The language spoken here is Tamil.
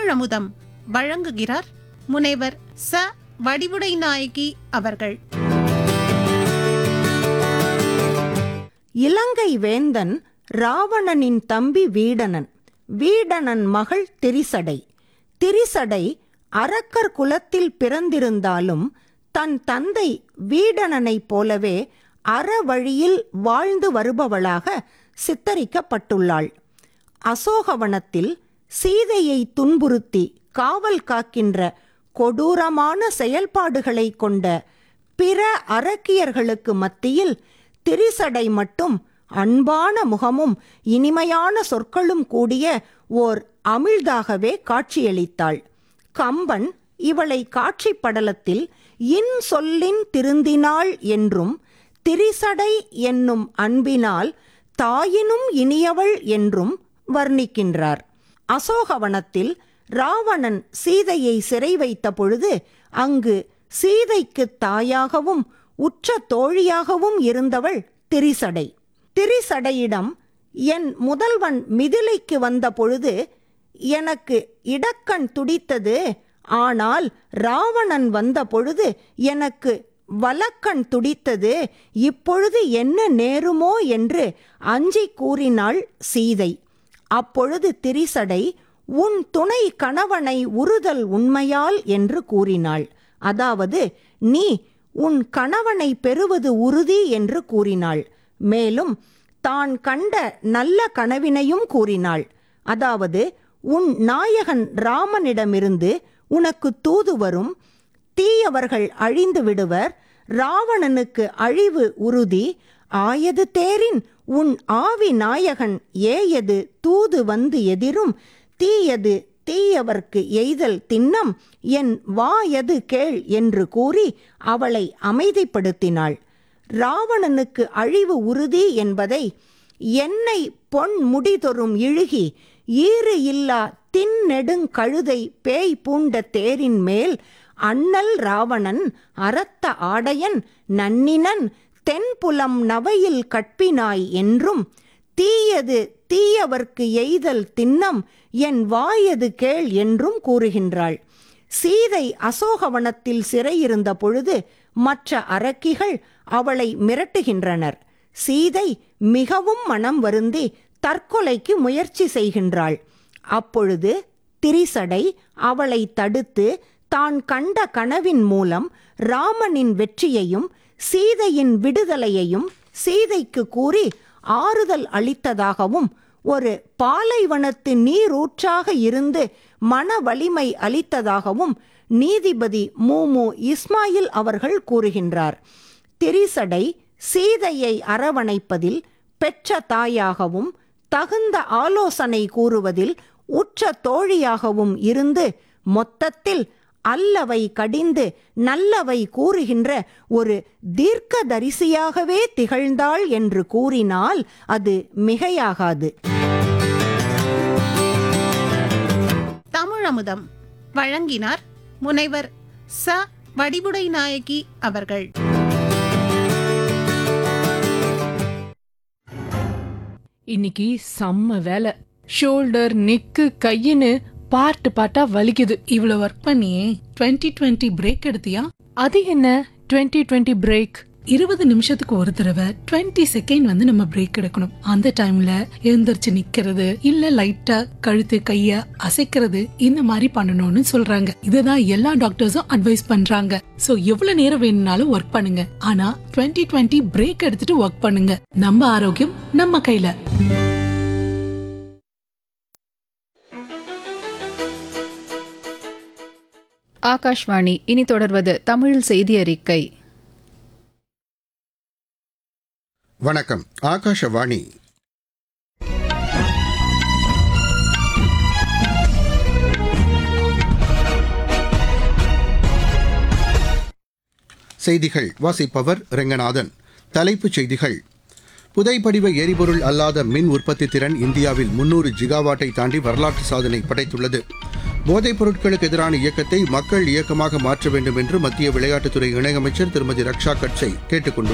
தமிழமுதம் வழங்குகிறார் முனைவர் ச வடிவுடை நாயகி அவர்கள் இலங்கை வேந்தன் ராவணனின் தம்பி வீடணன் வீடணன் மகள் திரிசடை திரிசடை அரக்கர் குலத்தில் பிறந்திருந்தாலும் தன் தந்தை வீடணனைப் போலவே அறவழியில் வாழ்ந்து வருபவளாக சித்தரிக்கப்பட்டுள்ளாள் அசோகவனத்தில் சீதையை துன்புறுத்தி காவல் காக்கின்ற கொடூரமான செயல்பாடுகளை கொண்ட பிற அரக்கியர்களுக்கு மத்தியில் திரிசடை மட்டும் அன்பான முகமும் இனிமையான சொற்களும் கூடிய ஓர் அமிழ்தாகவே காட்சியளித்தாள் கம்பன் இவளை காட்சிப் படலத்தில் இன் சொல்லின் திருந்தினாள் என்றும் திரிசடை என்னும் அன்பினால் தாயினும் இனியவள் என்றும் வர்ணிக்கின்றார் அசோகவனத்தில் ராவணன் சீதையை சிறை வைத்த பொழுது அங்கு சீதைக்குத் தாயாகவும் உற்ற தோழியாகவும் இருந்தவள் திரிசடை திரிசடையிடம் என் முதல்வன் மிதிலைக்கு வந்த பொழுது எனக்கு இடக்கண் துடித்தது ஆனால் ராவணன் வந்த பொழுது எனக்கு வலக்கண் துடித்தது இப்பொழுது என்ன நேருமோ என்று அஞ்சி கூறினாள் சீதை அப்பொழுது திரிசடை உன் துணை கணவனை உறுதல் உண்மையால் என்று கூறினாள் அதாவது நீ உன் கணவனை பெறுவது உறுதி என்று கூறினாள் மேலும் தான் கண்ட நல்ல கனவினையும் கூறினாள் அதாவது உன் நாயகன் ராமனிடமிருந்து உனக்கு தூது வரும் தீயவர்கள் அழிந்து விடுவர் ராவணனுக்கு அழிவு உறுதி ஆயது தேரின் உன் ஆவி நாயகன் ஏயது தூது வந்து எதிரும் தீயது தீயவர்க்கு எய்தல் திண்ணம் என் வாயது கேள் என்று கூறி அவளை அமைதிப்படுத்தினாள் ராவணனுக்கு அழிவு உறுதி என்பதை என்னை பொன் முடிதொரும் இழுகி ஈறு இல்லா தின்னெடுங்கழுதை பேய் பூண்ட தேரின் மேல் அண்ணல் ராவணன் அரத்த ஆடையன் நன்னினன் தென்புலம் நவையில் கற்பினாய் என்றும் தீயது தீயவர்க்கு எய்தல் திண்ணம் என் வாயது கேள் என்றும் கூறுகின்றாள் சீதை அசோகவனத்தில் சிறையிருந்த பொழுது மற்ற அரக்கிகள் அவளை மிரட்டுகின்றனர் சீதை மிகவும் மனம் வருந்தி தற்கொலைக்கு முயற்சி செய்கின்றாள் அப்பொழுது திரிசடை அவளை தடுத்து தான் கண்ட கனவின் மூலம் ராமனின் வெற்றியையும் சீதையின் விடுதலையையும் சீதைக்கு கூறி ஆறுதல் அளித்ததாகவும் ஒரு பாலைவனத்து நீரூற்றாக இருந்து மன வலிமை அளித்ததாகவும் நீதிபதி மூமு இஸ்மாயில் அவர்கள் கூறுகின்றார் திரிசடை சீதையை அரவணைப்பதில் பெற்ற தாயாகவும் தகுந்த ஆலோசனை கூறுவதில் உற்ற தோழியாகவும் இருந்து மொத்தத்தில் அல்லவை கடிந்து நல்லவை கூறுகின்ற ஒரு தீர்க்கதரிசியாகவே திகழ்ந்தாள் என்று கூறினால் அது மிகையாகாது தமிழமுதம் வழங்கினார் முனைவர் ச வடிவுடை நாயகி அவர்கள் இன்னைக்கு செம்ம வேலை ஷோல்டர் நெக்கு கையின்னு பார்ட்டு பார்ட்டா வலிக்குது இவ்வளவு ஒர்க் பண்ணியே 2020 டுவெண்ட்டி பிரேக் எடுத்தியா அது என்ன 2020 டுவெண்ட்டி பிரேக் இருபது நிமிஷத்துக்கு ஒரு தடவை 20 செகண்ட் வந்து நம்ம பிரேக் எடுக்கணும் அந்த டைம்ல எழுந்திருச்சு நிக்கிறது இல்ல லைட்டா கழுத்து கைய அசைக்கிறது இந்த மாதிரி பண்ணணும்னு சொல்றாங்க இதுதான் எல்லா டாக்டர்ஸும் அட்வைஸ் பண்றாங்க சோ எவ்வளவு நேரம் வேணும்னாலும் ஒர்க் பண்ணுங்க ஆனா 2020 டுவெண்ட்டி பிரேக் எடுத்துட்டு ஒர்க் பண்ணுங்க நம்ம ஆரோக்கியம் நம்ம கையில ஆகாஷ்வாணி இனி தொடர்வது தமிழில் செய்தி அறிக்கை வணக்கம் ஆகாஷவாணி செய்திகள் வாசிப்பவர் ரெங்கநாதன் தலைப்புச் செய்திகள் புதைப்படிவ எரிபொருள் அல்லாத மின் உற்பத்தி திறன் இந்தியாவில் முன்னூறு ஜிகாவாட்டை தாண்டி வரலாற்று சாதனை படைத்துள்ளது போதைப் பொருட்களுக்கு எதிரான இயக்கத்தை மக்கள் இயக்கமாக மாற்ற வேண்டும் என்று மத்திய விளையாட்டுத்துறை இணையமைச்சர் திருமதி ரக்ஷா கட்சை கேட்டுக் கொண்டுள்ளார்